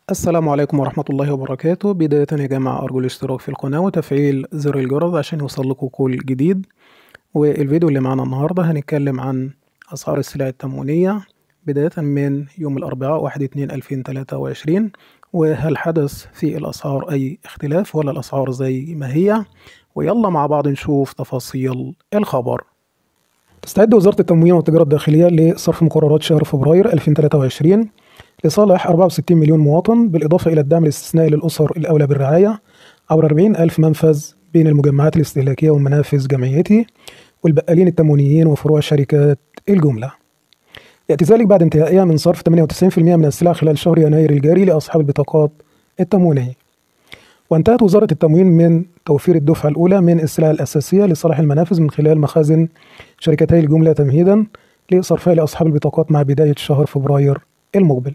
السلام عليكم ورحمة الله وبركاته بداية يا جماعة أرجو الاشتراك في القناة وتفعيل زر الجرس عشان يوصلكوا كل جديد والفيديو اللي معانا النهاردة هنتكلم عن أسعار السلع التموينية بداية من يوم الأربعاء واحد اتنين ألفين تلاتة وعشرين وهل حدث في الأسعار أي اختلاف ولا الأسعار زي ما هي ويلا مع بعض نشوف تفاصيل الخبر تستعد وزارة التموين والتجارة الداخلية لصرف مقررات شهر فبراير 2023 لصالح 64 مليون مواطن بالإضافة إلى الدعم الاستثنائي للأسر الأولى بالرعاية عبر 40 ألف منفذ بين المجمعات الاستهلاكية ومنافذ جمعيتي والبقالين التموينيين وفروع شركات الجملة يأتي ذلك بعد انتهائها من صرف 98% من السلع خلال شهر يناير الجاري لأصحاب البطاقات التموينية وانتهت وزارة التموين من توفير الدفعة الأولى من السلع الأساسية لصالح المنافذ من خلال مخازن شركتي الجملة تمهيدا لصرفها لأصحاب البطاقات مع بداية شهر فبراير المقبل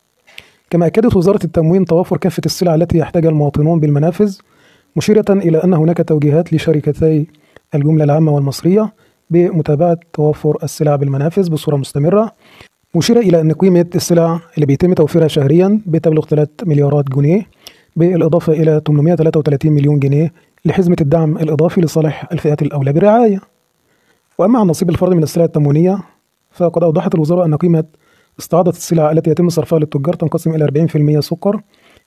كما أكدت وزارة التموين توافر كافة السلع التي يحتاجها المواطنون بالمنافذ مشيرة إلى أن هناك توجيهات لشركتي الجملة العامة والمصرية بمتابعة توافر السلع بالمنافذ بصورة مستمرة مشيرة إلى أن قيمة السلع اللي بيتم توفيرها شهريا بتبلغ 3 مليارات جنيه بالإضافة إلى 833 مليون جنيه لحزمة الدعم الإضافي لصالح الفئات الأولى بالرعاية وأما عن نصيب الفرد من السلع التموينية فقد أوضحت الوزارة أن قيمة استعاضة السلع التي يتم صرفها للتجار تنقسم إلى 40% سكر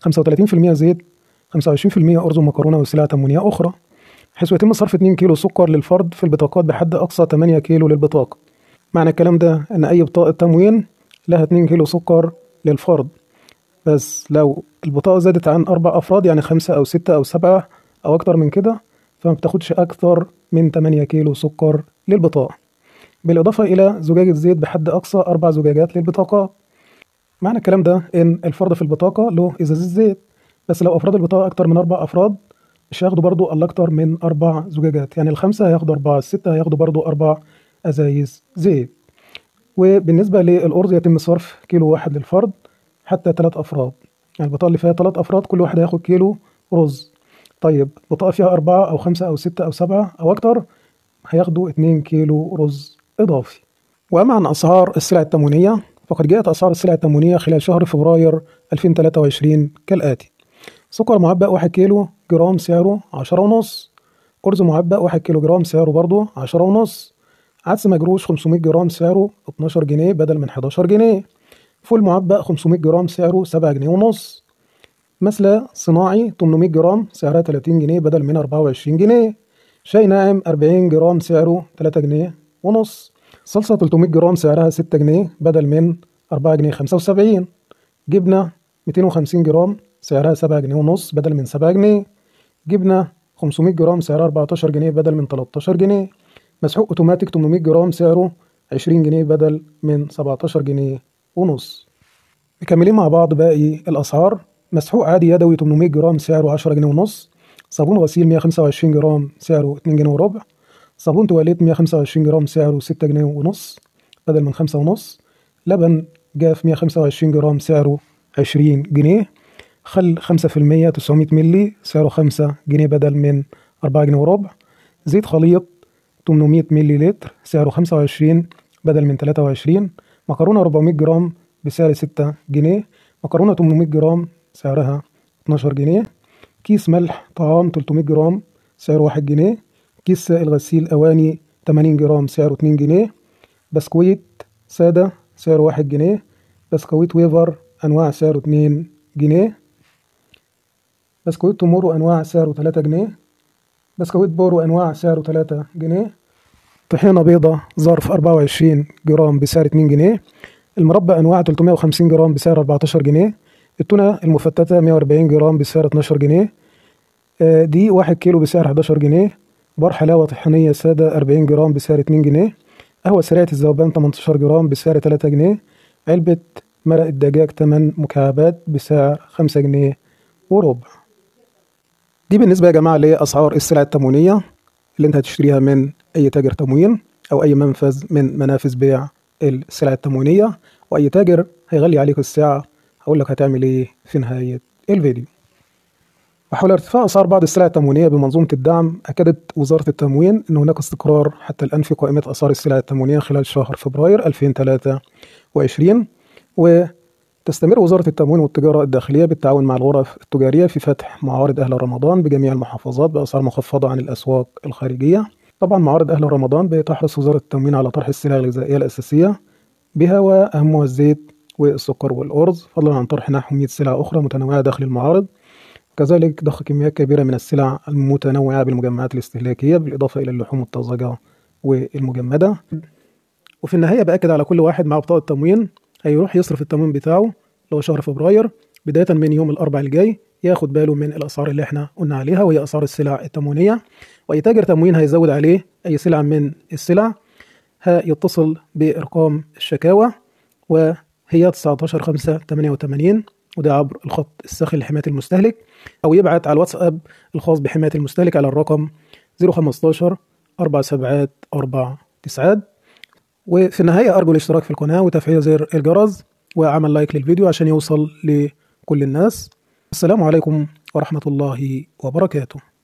35% زيت 25% أرز ومكرونة وسلع تموينية أخرى حيث يتم صرف 2 كيلو سكر للفرد في البطاقات بحد أقصى 8 كيلو للبطاقة معنى الكلام ده أن أي بطاقة تموين لها 2 كيلو سكر للفرد بس لو البطاقة زادت عن أربع أفراد يعني خمسة أو ستة أو سبعة أو أكتر من كده فما بتاخدش أكتر من 8 كيلو سكر للبطاقة بالإضافة إلى زجاجة زيت بحد أقصى أربع زجاجات للبطاقات معنى الكلام ده إن الفرد في البطاقة له إزازة زيت بس لو أفراد البطاقة أكتر من أربع أفراد مش هياخدوا برضو إلا أكتر من أربع زجاجات يعني الخمسة هياخدوا أربعة الستة هياخدوا برضو أربع أزايز زيت وبالنسبة للأرز يتم صرف كيلو واحد للفرد حتى ثلاث أفراد يعني البطاقة اللي فيها ثلاث أفراد كل واحد هياخد كيلو رز طيب بطاقة فيها أربعة أو خمسة أو ستة أو سبعة أو أكتر هياخدوا اتنين كيلو رز إضافي وأما عن أسعار السلع التموينية فقد جاءت أسعار السلع التموينية خلال شهر فبراير 2023 كالآتي سكر معبأ 1 كيلو جرام سعره 10 ونص أرز معبأ 1 كيلو جرام سعره برضه 10 ونص عدس مجروش 500 جرام سعره 12 جنيه بدل من 11 جنيه فول معبأ 500 جرام سعره 7 جنيه ونص مسلة صناعي 800 جرام سعرها 30 جنيه بدل من 24 جنيه شاي ناعم 40 جرام سعره 3 جنيه ونص صلصة 300 جرام سعرها 6 جنيه بدل من 4 جنيه 75 جبنة 250 جرام سعرها 7 جنيه ونص بدل من 7 جنيه جبنة 500 جرام سعرها 14 جنيه بدل من 13 جنيه مسحوق اوتوماتيك 800 جرام سعره 20 جنيه بدل من 17 جنيه ونص مكملين مع بعض باقي الأسعار مسحوق عادي يدوي 800 جرام سعره 10 جنيه ونص صابون غسيل 125 جرام سعره 2 جنيه وربع صابون تواليت 125 جرام سعره 6 جنيه ونص بدل من 5 ونص لبن جاف 125 جرام سعره 20 جنيه خل 5% 900 مللي سعره 5 جنيه بدل من 4 جنيه وربع زيت خليط 800 مللي لتر سعره 25 بدل من 23 مكرونة 400 جرام بسعر 6 جنيه مكرونة 800 جرام سعرها 12 جنيه كيس ملح طعام 300 جرام سعره 1 جنيه كيس سائل غسيل أواني 80 جرام سعره 2 جنيه بسكويت سادة سعره 1 جنيه بسكويت ويفر أنواع سعره 2 جنيه بسكويت تومورو أنواع سعره 3 جنيه بسكويت بورو أنواع سعره 3 جنيه طحينة بيضة ظرف 24 جرام بسعر 2 جنيه المربى أنواع 350 جرام بسعر 14 جنيه التونة المفتتة 140 جرام بسعر 12 جنيه دي 1 كيلو بسعر 11 جنيه بار حلاوة طحينية سادة 40 جرام بسعر 2 جنيه قهوة سريعة الذوبان 18 جرام بسعر 3 جنيه علبة مرق الدجاج 8 مكعبات بسعر 5 جنيه وربع دي بالنسبة يا جماعة لأسعار السلع التموينية اللي انت هتشتريها من أي تاجر تموين أو أي منفذ من منافذ بيع السلع التموينية وأي تاجر هيغلي عليك الساعة هقول لك هتعمل إيه في نهاية الفيديو وحول ارتفاع أسعار بعض السلع التموينية بمنظومة الدعم أكدت وزارة التموين أن هناك استقرار حتى الآن في قائمة أسعار السلع التموينية خلال شهر فبراير 2023 و تستمر وزارة التموين والتجارة الداخلية بالتعاون مع الغرف التجارية في فتح معارض أهل رمضان بجميع المحافظات بأسعار مخفضة عن الأسواق الخارجية طبعا معارض أهل رمضان بتحرص وزارة التموين على طرح السلع الغذائية الأساسية بها وأهمها الزيت والسكر والأرز فضلا عن طرح نحو 100 سلعة أخرى متنوعة داخل المعارض كذلك ضخ كميات كبيرة من السلع المتنوعة بالمجمعات الاستهلاكية بالإضافة إلى اللحوم الطازجة والمجمدة وفي النهاية بأكد على كل واحد مع بطاقة تموين هيروح يصرف التموين بتاعه اللي هو شهر فبراير بداية من يوم الأربع الجاي ياخد باله من الأسعار اللي احنا قلنا عليها وهي أسعار السلع التموينية وأي تاجر تموين هيزود عليه أي سلعة من السلع هيتصل بأرقام الشكاوى وهي 19 5 88 وده عبر الخط الساخن لحماية المستهلك أو يبعت على الواتساب الخاص بحماية المستهلك على الرقم 015 4 سبعات 4 تسعات وفي النهاية أرجو الاشتراك في القناة وتفعيل زر الجرس وعمل لايك للفيديو عشان يوصل لكل الناس السلام عليكم ورحمة الله وبركاته